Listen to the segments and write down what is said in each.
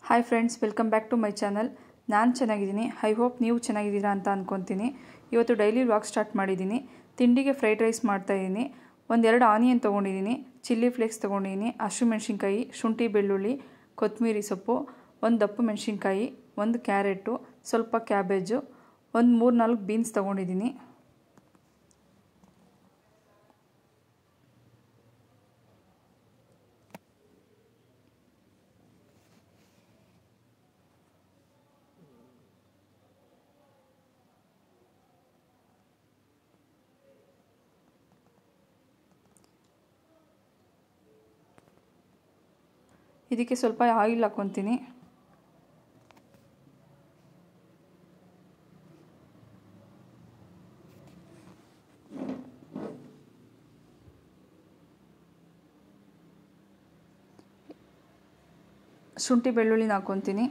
hi friends welcome back to my channel ನಾನು ಚೆನ್ನಾಗಿದ್ದೀನಿ I hope ನೀವು ಚೆನ್ನಾಗಿದ್ದೀರಾ ಅಂತ ಅಂದ್ಕೊತೀನಿ ಇವತ್ತು ಡೈಲಿ ವ್ಲಾಗ್ ಸ್ಟಾರ್ಟ್ ಮಾಡಿದ್ದೀನಿ ತಿಂಡಿಗೆ ಫ್ರೈಡ್ ರೈಸ್ ಮಾಡ್ತಾಯಿದ್ದೀನಿ ಒಂದೆರಡು ಆನಿಯನ್ ತೊಗೊಂಡಿದ್ದೀನಿ ಚಿಲ್ಲಿ ಫ್ಲೇಕ್ಸ್ ತೊಗೊಂಡಿದ್ದೀನಿ ಹಸಿಮೆಣ್ಸಿನ್ಕಾಯಿ ಶುಂಠಿ ಬೆಳ್ಳುಳ್ಳಿ ಕೊತ್ತಂಬರಿ ಸೊಪ್ಪು ಒಂದು ದಪ್ಪು ಮೆಣಸಿನ್ಕಾಯಿ ಒಂದು ಕ್ಯಾರೆಟು ಸ್ವಲ್ಪ ಕ್ಯಾಬೇಜು ಒಂದು ಮೂರು ನಾಲ್ಕು ಬೀನ್ಸ್ ತೊಗೊಂಡಿದ್ದೀನಿ ಇದಕ್ಕೆ ಸ್ವಲ್ಪ ಆಯಿಲ್ ಹಾಕ್ಕೊತೀನಿ ಶುಂಠಿ ಬೆಳ್ಳುಳ್ಳಿನ ಹಾಕ್ಕೊತೀನಿ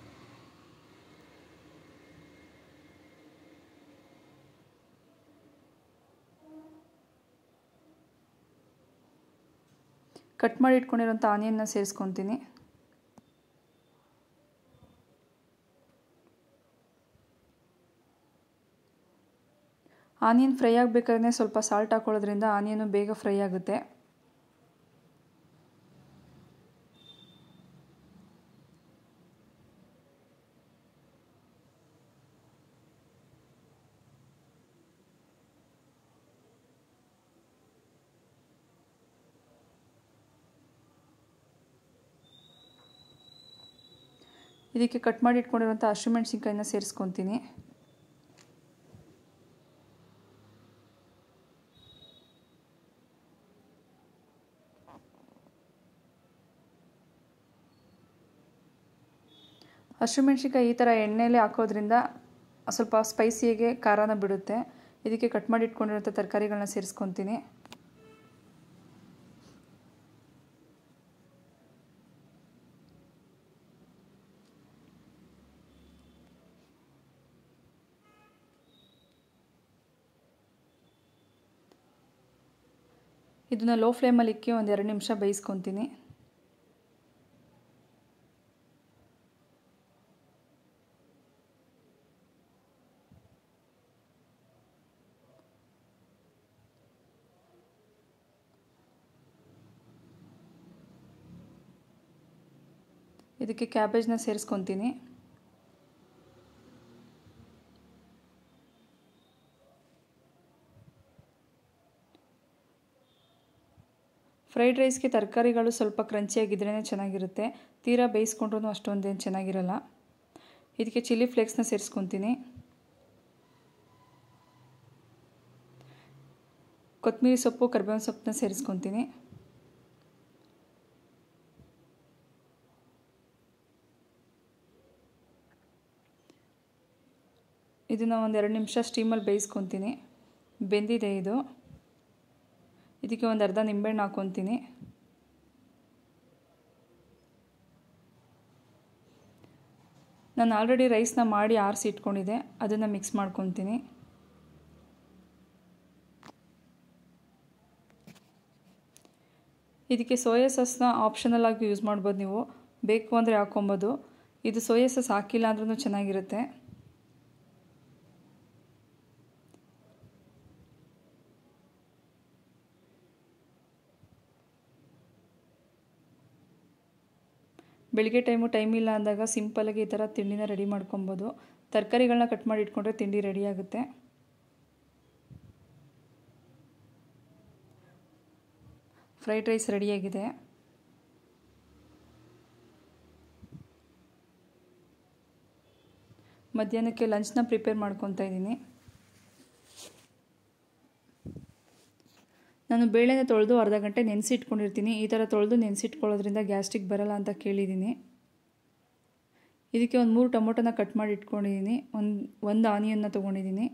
ಕಟ್ ಮಾಡಿ ಇಟ್ಕೊಂಡಿರೋಂಥ ಆನಿಯನ್ನ ಸೇರಿಸ್ಕೊತೀನಿ ಆನಿಯನ್ ಫ್ರೈ ಆಗಬೇಕಾದ್ರೆ ಸ್ವಲ್ಪ ಸಾಲ್ಟ್ ಹಾಕೊಳ್ಳೋದ್ರಿಂದ ಆನಿಯನು ಬೇಗ ಫ್ರೈ ಆಗುತ್ತೆ ಇದಕ್ಕೆ ಕಟ್ ಮಾಡಿ ಇಟ್ಕೊಂಡಿರುವಂಥ ಹಸಿಮೆಣ್ಸಿನ್ಕಾಯಿನ ಸೇರಿಸ್ಕೊತೀನಿ ಹಸಿಮೆಣ್ಸಿನ್ಕಾಯಿ ಈ ಥರ ಎಣ್ಣೆಲೆ ಹಾಕೋದ್ರಿಂದ ಸ್ವಲ್ಪ ಸ್ಪೈಸಿಯಾಗೆ ಖಾರನ ಬಿಡುತ್ತೆ ಇದಕ್ಕೆ ಕಟ್ ಮಾಡಿ ಇಟ್ಕೊಂಡಿರೋಂಥ ತರಕಾರಿಗಳನ್ನ ಸೇರಿಸ್ಕೊತೀನಿ ಇದನ್ನು ಲೋ ಫ್ಲೇಮಲ್ಲಿ ಇಕ್ಕಿ ಒಂದು ಎರಡು ನಿಮಿಷ ಬೇಯಿಸ್ಕೊತೀನಿ ಇದಕ್ಕೆ ಕ್ಯಾಬೇಜ್ನ ಸೇರಿಸ್ಕೊತೀನಿ ಫ್ರೈಡ್ ರೈಸ್ಗೆ ತರಕಾರಿಗಳು ಸ್ವಲ್ಪ ಕ್ರಂಚಿಯಾಗಿದ್ರೇ ಚೆನ್ನಾಗಿರುತ್ತೆ ತೀರಾ ಬೇಯಿಸ್ಕೊಂಡ್ರೂ ಅಷ್ಟೊಂದೇನು ಚೆನ್ನಾಗಿರಲ್ಲ ಇದಕ್ಕೆ ಚಿಲ್ಲಿ ಫ್ಲೇಕ್ಸ್ನ ಸೇರಿಸ್ಕೊತೀನಿ ಕೊತ್ತಂಬರಿ ಸೊಪ್ಪು ಕರಿಬೇವಿನ ಸೊಪ್ಪನ್ನ ಸೇರಿಸ್ಕೊತೀನಿ ಇದನ್ನು ಒಂದು ಎರಡು ನಿಮಿಷ ಸ್ಟೀಮಲ್ಲಿ ಬೇಯಿಸ್ಕೊತೀನಿ ಬೆಂದಿದೆ ಇದು ಇದಕ್ಕೆ ಒಂದು ಅರ್ಧ ನಿಂಬೆಹಣ್ಣು ಹಾಕ್ಕೊತೀನಿ ನಾನು ಆಲ್ರೆಡಿ ರೈಸ್ನ ಮಾಡಿ ಆರಿಸಿ ಇಟ್ಕೊಂಡಿದ್ದೆ ಅದನ್ನು ಮಿಕ್ಸ್ ಮಾಡ್ಕೊತೀನಿ ಇದಕ್ಕೆ ಸೋಯಾ ಸಾಸ್ನ ಆಪ್ಷನಲ್ ಆಗಿ ಯೂಸ್ ಮಾಡ್ಬೋದು ನೀವು ಬೇಕು ಅಂದರೆ ಹಾಕ್ಕೊಬೋದು ಇದು ಸೋಯಾ ಸಾಸ್ ಹಾಕಿಲ್ಲ ಅಂದ್ರೂ ಚೆನ್ನಾಗಿರುತ್ತೆ ಬೆಳಿಗ್ಗೆ ಟೈಮು ಟೈಮ್ ಇಲ್ಲ ಅಂದಾಗ ಸಿಂಪಲಾಗಿ ಈ ಥರ ತಿಂಡಿನ ರೆಡಿ ಮಾಡ್ಕೊಬೋದು ತರಕಾರಿಗಳನ್ನ ಕಟ್ ಮಾಡಿ ಇಟ್ಕೊಂಡ್ರೆ ತಿಂಡಿ ರೆಡಿ ಆಗುತ್ತೆ ಫ್ರೈಡ್ ರೈಸ್ ರೆಡಿಯಾಗಿದೆ ಮಧ್ಯಾಹ್ನಕ್ಕೆ ಲಂಚ್ನ ಪ್ರಿಪೇರ್ ಮಾಡ್ಕೊತಾ ಇದ್ದೀನಿ ನಾನು ಬೇಳೆನ ತೊಳೆದು ಅರ್ಧ ಗಂಟೆ ನೆನೆಸಿಟ್ಕೊಂಡಿರ್ತೀನಿ ಈ ಥರ ತೊಳೆದು ನೆನೆಸಿಟ್ಕೊಳ್ಳೋದ್ರಿಂದ ಗ್ಯಾಸ್ಟ್ರಿಕ್ ಬರಲ್ಲ ಅಂತ ಕೇಳಿದ್ದೀನಿ ಇದಕ್ಕೆ ಒಂದು ಮೂರು ಟೊಮೊಟೊನ ಕಟ್ ಮಾಡಿ ಇಟ್ಕೊಂಡಿದ್ದೀನಿ ಒಂದು ಒಂದು ಆನಿಯನ್ನ ತೊಗೊಂಡಿದ್ದೀನಿ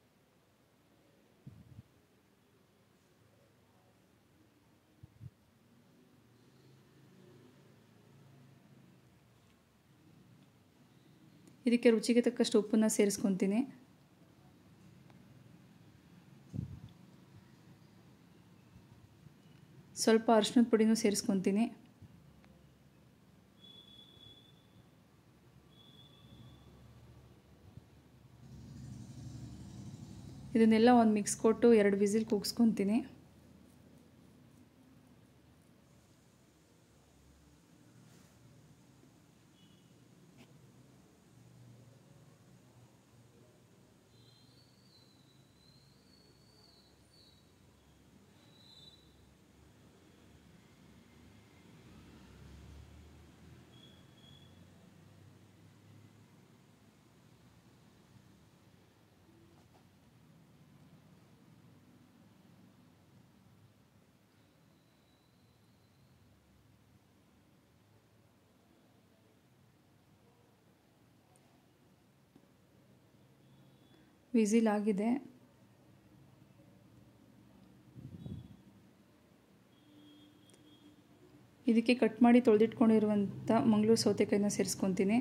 ಇದಕ್ಕೆ ರುಚಿಗೆ ತಕ್ಕಷ್ಟು ಉಪ್ಪನ್ನು ಸೇರಿಸ್ಕೊತೀನಿ ಸ್ವಲ್ಪ ಅರಿಶಿನದ ಪುಡಿನೂ ಸೇರಿಸ್ಕೊತೀನಿ ಇದನ್ನೆಲ್ಲ ಒಂದು ಮಿಕ್ಸ್ ಕೊಟ್ಟು ಎರಡು ವಿಸಿಲ್ ಕೂಗಿಸ್ಕೊತೀನಿ ವಿಸಿಲ್ ಆಗಿದೆ ಇದಕ್ಕೆ ಕಟ್ ಮಾಡಿ ತೊಳೆದಿಟ್ಕೊಂಡಿರುವಂಥ ಮಂಗಳೂರು ಸೌತೆಕಾಯಿನ ಸೇರಿಸ್ಕೊತೀನಿ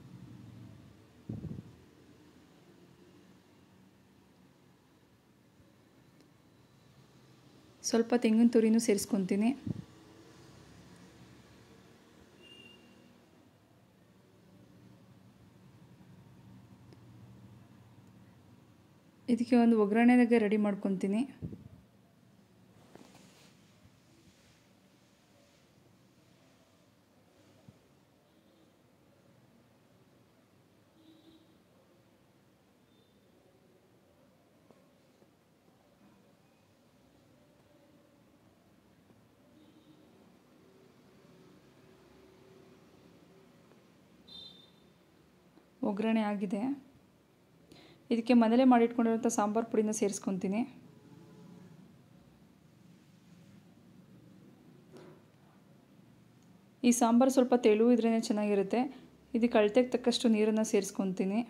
ಸ್ವಲ್ಪ ತೆಂಗಿನ ತುರಿನೂ ಸೇರಿಸ್ಕೊತೀನಿ ಇದಕ್ಕೆ ಒಂದು ಒಗ್ಗರಣೆಗೆ ರೆಡಿ ಮಾಡ್ಕೊತೀನಿ ಒಗ್ಗರಣೆ ಆಗಿದೆ ಇದಕ್ಕೆ ಮನೇಲೆ ಮಾಡಿಟ್ಕೊಂಡಿರೋಂಥ ಸಾಂಬಾರು ಪುಡಿನ ಸೇರಿಸ್ಕೊತೀನಿ ಈ ಸಾಂಬಾರು ಸ್ವಲ್ಪ ತೆಳು ಇದ್ರೇ ಚೆನ್ನಾಗಿರುತ್ತೆ ಇದಕ್ಕೆ ಅಳತೆಗೆ ತಕ್ಕಷ್ಟು ನೀರನ್ನು ಸೇರಿಸ್ಕೊತೀನಿ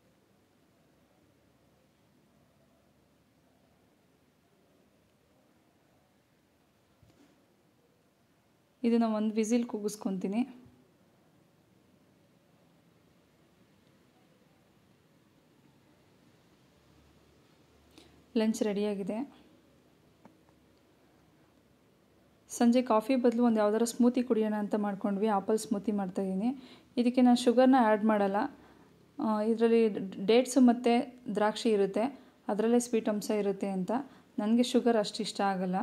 ಇದನ್ನು ಒಂದು ವಿಸಿಲ್ ಕೂಗಿಸ್ಕೊತೀನಿ ಲಂಚ್ ರೆಡಿಯಾಗಿದೆ ಸಂಜೆ ಕಾಫಿ ಬದಲು ಒಂದು ಯಾವ್ದಾರು ಸ್ಮೂತಿ ಕುಡಿಯೋಣ ಅಂತ ಮಾಡ್ಕೊಂಡ್ವಿ ಆಪಲ್ ಸ್ಮೂತಿ ಮಾಡ್ತಾಯಿದ್ದೀನಿ ಇದಕ್ಕೆ ನಾನು ಶುಗರ್ನ ಆ್ಯಡ್ ಮಾಡಲ್ಲ ಇದರಲ್ಲಿ ಡೇಟ್ಸು ಮತ್ತು ದ್ರಾಕ್ಷಿ ಇರುತ್ತೆ ಅದರಲ್ಲೇ ಸ್ವೀಟ್ ಅಂಶ ಇರುತ್ತೆ ಅಂತ ನನಗೆ ಶುಗರ್ ಅಷ್ಟು ಇಷ್ಟ ಆಗಲ್ಲ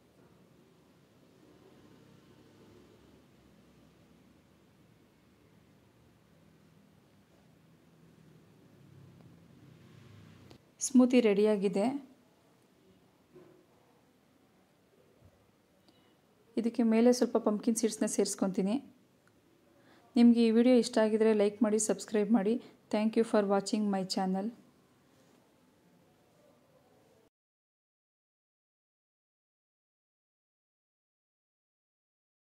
ಸ್ಮೂತಿ ರೆಡಿಯಾಗಿದೆ ಇದಕ್ಕೆ ಮೇಲೆ ಸ್ವಲ್ಪ ಪಂಪ್ಕಿನ್ ಸೀಡ್ಸ್ನ ಸೇರಿಸ್ಕೊತೀನಿ ನಿಮಗೆ ಈ ವಿಡಿಯೋ ಇಷ್ಟ ಆಗಿದರೆ ಲೈಕ್ ಮಾಡಿ ಸಬ್ಸ್ಕ್ರೈಬ್ ಮಾಡಿ thank you for watching my channel